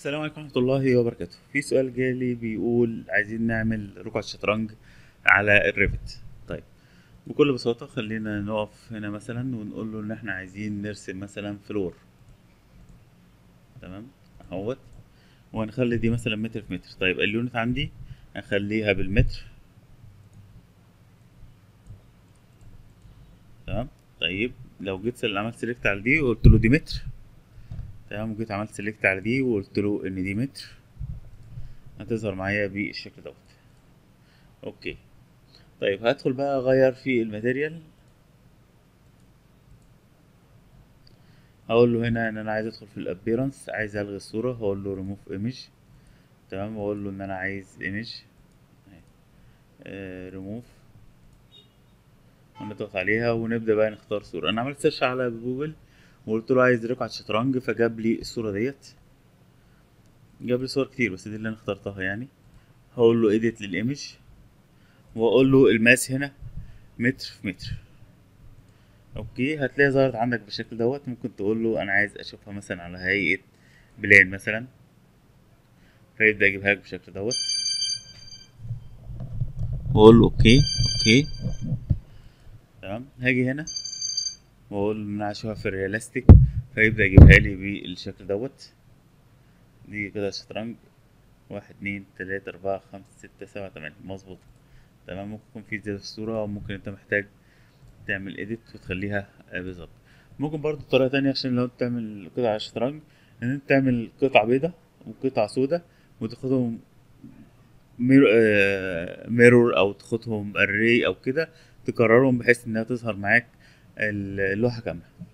السلام عليكم ورحمة الله وبركاته في سؤال جالي بيقول عايزين نعمل رقعة شطرنج على الريفت طيب بكل بساطة خلينا نقف هنا مثلا ونقول له ان احنا عايزين نرسم مثلا فلور تمام اهوت وهنخلي دي مثلا متر في متر طيب اليونت عندي هنخليها بالمتر تمام طيب لو جيت سل- عملت سيلكت على دي وقلت له دي متر تمام وجيت عملت سيلكت على دي وقلت له ان دي متر هتظهر معايا بالشكل دوت اوكي طيب هدخل بقى اغير في الماتيريال هقول له هنا ان انا عايز ادخل في الابيرنس عايز الغي الصورة هقول له ريموف ايمج تمام واقول له ان انا عايز ايمج ريموف ونضغط عليها ونبدأ بقى نختار صورة انا عملت سيرش على جوجل وقلت له عايز رقعة شطرنج فجاب لي الصورة ديت جاب لي صور كتير بس دي اللي انا اخترتها يعني هقول له ايديت للايمج واقول له الماس هنا متر في متر اوكي هتلاقي ظهرت عندك بالشكل دوت ممكن تقول له انا عايز اشوفها مثلا على هيئة بلان مثلا فيبدأ يجيبها لك بالشكل دوت واقول له اوكي اوكي تمام هاجي هنا واقول له ان انا اشوفها في الريالستيك فيبدأ يجيبها لي بالشكل دوت دي كده شطرنج واحد اتنين تلاتة أربعة خمسة ستة سبعة تمانية مظبوط تمام ممكن يكون في زيادة في الصورة أو ممكن أنت محتاج تعمل إيديت وتخليها آه، بالظبط ممكن برضو طريقة تانية عشان لو أنت تعمل قطع شطرنج إن أنت تعمل قطعة بيضة وقطعة سودة وتاخدهم مير... آه، ميرور أو تاخدهم أري أو كده تكررهم بحيث إنها تظهر معاك اللوحة كاملة